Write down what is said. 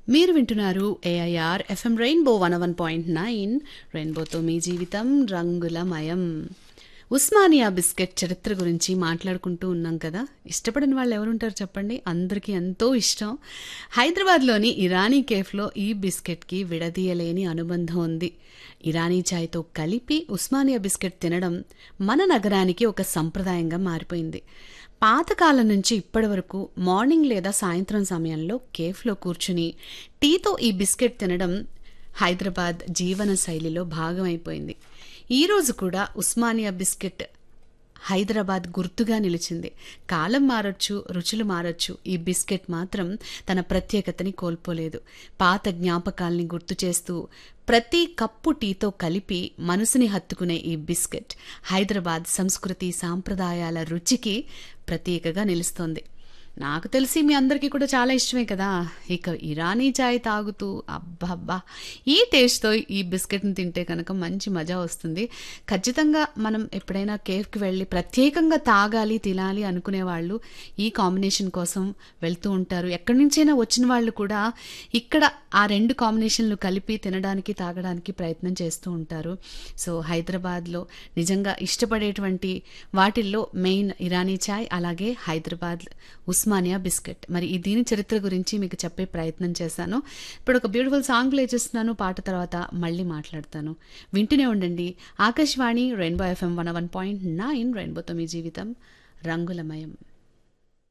మీరు వింటున్నారు AIR FM Rainbow one one point nine రెయిన్బోతో మీ జీవితం రంగులమయం ఉస్మానియా బిస్కెట్ చరిత్ర గురించి మాట్లాడుకుంటూ ఉన్నాం కదా ఇష్టపడిన వాళ్ళు ఎవరుంటారు చెప్పండి అందరికీ ఎంతో ఇష్టం హైదరాబాద్లోని ఇరానీ కేఫ్లో ఈ బిస్కెట్కి విడదీయలేని అనుబంధం ఉంది ఇరానీ చాయ్తో కలిపి ఉస్మానియా బిస్కెట్ తినడం మన నగరానికి ఒక సంప్రదాయంగా మారిపోయింది పాతకాలం నుంచి ఇప్పటి వరకు మార్నింగ్ లేదా సాయంత్రం సమయంలో కేఫ్లో కూర్చుని టీతో ఈ బిస్కెట్ తినడం హైదరాబాద్ జీవన శైలిలో భాగమైపోయింది ఈరోజు కూడా ఉస్మానియా బిస్కెట్ హైదరాబాద్ గుర్తుగా నిలిచింది కాలం మారొచ్చు రుచులు మారొచ్చు ఈ బిస్కెట్ మాత్రం తన ప్రత్యేకతని కోల్పోలేదు పాత జ్ఞాపకాల్ని గుర్తు చేస్తూ ప్రతి కప్పు టీతో కలిపి మనసుని హత్తుకునే ఈ బిస్కెట్ హైదరాబాద్ సంస్కృతి సాంప్రదాయాల రుచికి ప్రత్యేకగా నిలుస్తోంది నాకు తెలిసి మీ అందరికీ కూడా చాలా ఇష్టమే కదా ఇక ఇరానీ చాయ్ తాగుతూ అబ్బబ్బా ఈ టేస్ట్తో ఈ బిస్కెట్ని తింటే కనుక మంచి మజా వస్తుంది ఖచ్చితంగా మనం ఎప్పుడైనా కేఫ్కి వెళ్ళి ప్రత్యేకంగా తాగాలి తినాలి అనుకునే వాళ్ళు ఈ కాంబినేషన్ కోసం వెళ్తూ ఉంటారు ఎక్కడి నుంచైనా వచ్చిన వాళ్ళు కూడా ఇక్కడ ఆ రెండు కాంబినేషన్లు కలిపి తినడానికి తాగడానికి ప్రయత్నం చేస్తూ ఉంటారు సో హైదరాబాద్లో నిజంగా ఇష్టపడేటువంటి వాటిల్లో మెయిన్ ఇరానీ చాయ్ అలాగే హైదరాబాద్ ఉస్మానియా బిస్కెట్ మరి ఈ దీని చరిత్ర గురించి మీకు చెప్పే ప్రయత్నం చేశాను ఇప్పుడు ఒక బ్యూటిఫుల్ సాంగ్ ప్లే చేస్తున్నాను పాట తర్వాత మళ్ళీ మాట్లాడతాను వింటూనే ఉండండి Akashvani Rainbow FM one one point nine రెయిన్బోతో మీ జీవితం రంగులమయం